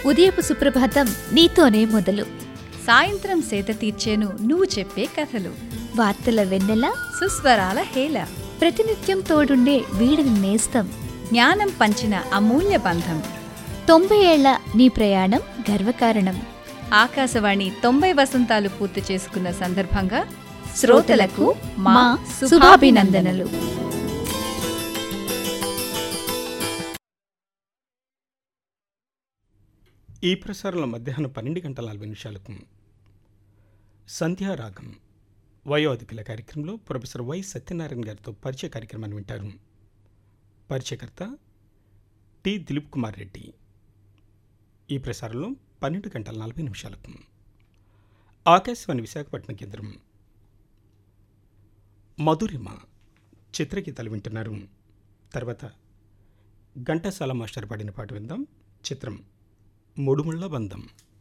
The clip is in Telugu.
ఉదయపు సుప్రభాతం నీతోనే మొదలు సాయంత్రం సేద తీర్చేను నువ్వు చెప్పే కథలు వార్తల వెన్నెల సుస్వరాల హేళ ప్రతినిత్యం తోడుండే వీడిని నేస్తం జ్ఞానం పంచిన అమూల్య బంధం తొంభై ఏళ్ల నీ ప్రయాణం గర్వకారణం ఆకాశవాణి తొంభై వసంతాలు పూర్తి చేసుకున్న సందర్భంగా శ్రోతలకు మా శుభాభినందనలు ఈ ప్రసారంలో మధ్యాహ్నం పన్నెండు గంటల నలభై నిమిషాలకు సంధ్యారాగం వయోధికుల కార్యక్రమంలో ప్రొఫెసర్ వై సత్యనారాయణ గారితో పరిచయ కార్యక్రమాన్ని వింటారు పరిచయకర్త టి దిలీప్ కుమార్ రెడ్డి ఈ ప్రసారంలో పన్నెండు గంటల నలభై నిమిషాలకు ఆకాశవాణి విశాఖపట్నం కేంద్రం మధురిమ చిత్రగీతాలు వింటున్నారు తర్వాత ఘంటసాల మాస్టర్ పాడిన పాట విందాం చిత్రం ముడుముళ్ళ బంధం